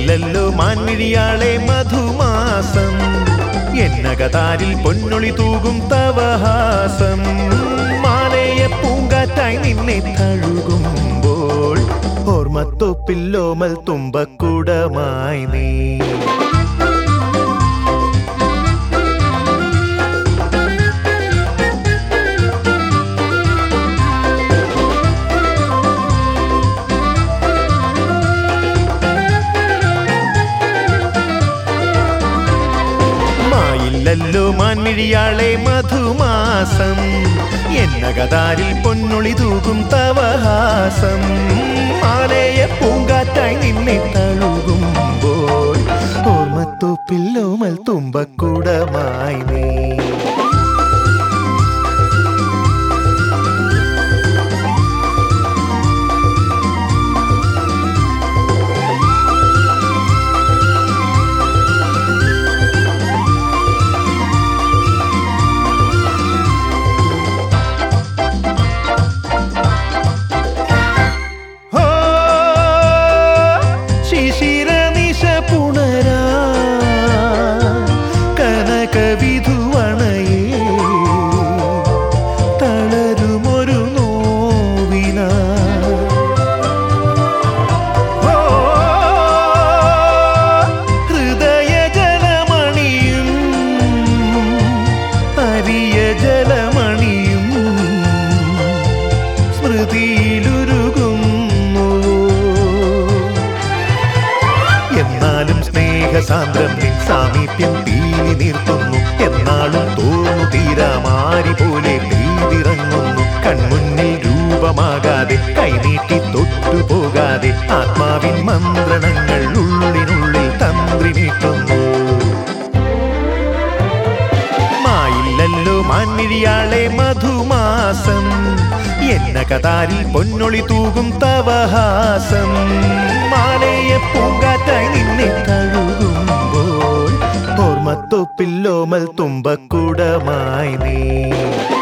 മായില്ലല്ലോ മാൻമിഴിയാളെ മധുമാസം എന്നകതാരിൽ പൊന്നൊളി തൂകും തവഹാസം മാലയ പൂങ്കാറ്റായി നിന്നെ തഴുകുമ്പോൾ ഓർമ്മത്തൊപ്പില്ലോമൽ തുമ്പക്കുടമായി നീ മായില്ലല്ലോ മാൻമിഴിയാളെ മധുമാസം എന്നകതാരിൽ പൊന്നൊളി തൂകും തവഹാസം മാലയ പൂങ്കാറ്റായി നിന്നെ തഴുകുമ്പോൾ ഓർമ്മത്തോപ്പില്ലോമൽ തുമ്പക്കുടമായി നീ ഹോ, ശിശിരനിശ പുണരാ കനകവിധുവണയേ തളരുമൊരു നോവിന ഹോ, ഹൃദയജലമണിയും അരിയ ജലമണിയും സ്മൃതിയിലുരുകുന്നു എന്നാലും സ്നേഹസാന്ദ്രം നിൻ സാമീപ്യം പീലി നിർത്തുന്നു എന്നാളും തോന്നു തീരാമാരി പോലെ പെയ്തിറങ്ങുന്നു കൺമുന്നിൽ രൂപമാകാതെ കൈനീട്ടി തൊട്ടുപോകാതെ ആത്മാവിൻ മന്ത്രണങ്ങൾ ഉള്ളിനുള്ളിൽ തന്ത്രി നീട്ടുന്നു മായില്ലല്ലോ മാൻമിഴിയാളെ മധുമാസം എന്ന കതാരിൽ പൊന്നൊളി തൂകും തവഹാസം മാലയ പൂങ്കാറ്റായി നിന്നെ തഴുകുമ്പോൾ ഓർമ്മത്തൊപ്പില്ലോമൽ തുമ്പക്കുടമായി നീ